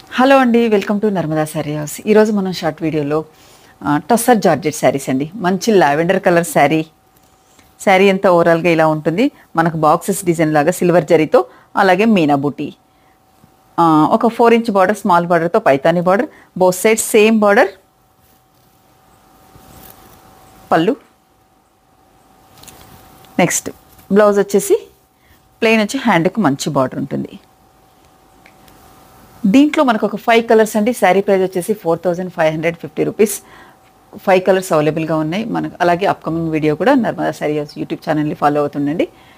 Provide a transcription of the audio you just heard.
hello అండి welcome to Narmada saree house ఈరోజు మనం షార్ట్ వీడియోలో ఆ, టస్సర్ జార్జెట్ శారీస్ అండి మంచి లావెండర్ కలర్ శారీ శారీ అంతా ఓవరాల్గా ఇలా ఉంటుంది మనకు బాక్సెస్ డిజైన్ లాగా సిల్వర్ జరీతో అలాగే మీనా బూటీ ఆ, ఒక ఫోర్ ఇంచ్ బార్డర్ స్మాల్ బార్డర్తో Paithani border both side same border pallu next blouse వచ్చేసి ప్లెయిన్ వచ్చి హ్యాండ్కి మంచి బార్డర్ ఉంటుంది దీంట్లో మనకు ఒక ఫైవ్ కలర్స్ అండి శారీ ప్రైస్ వచ్చేసి four thousand five hundred fifty rupees five colours అవైలబుల్గా ఉన్నాయి మనకు అలాగే అప్కమింగ్ వీడియో కూడా నర్మదా శారీ హౌస్ యూట్యూబ్ ఛానల్ని ఫాలో అవుతుండండి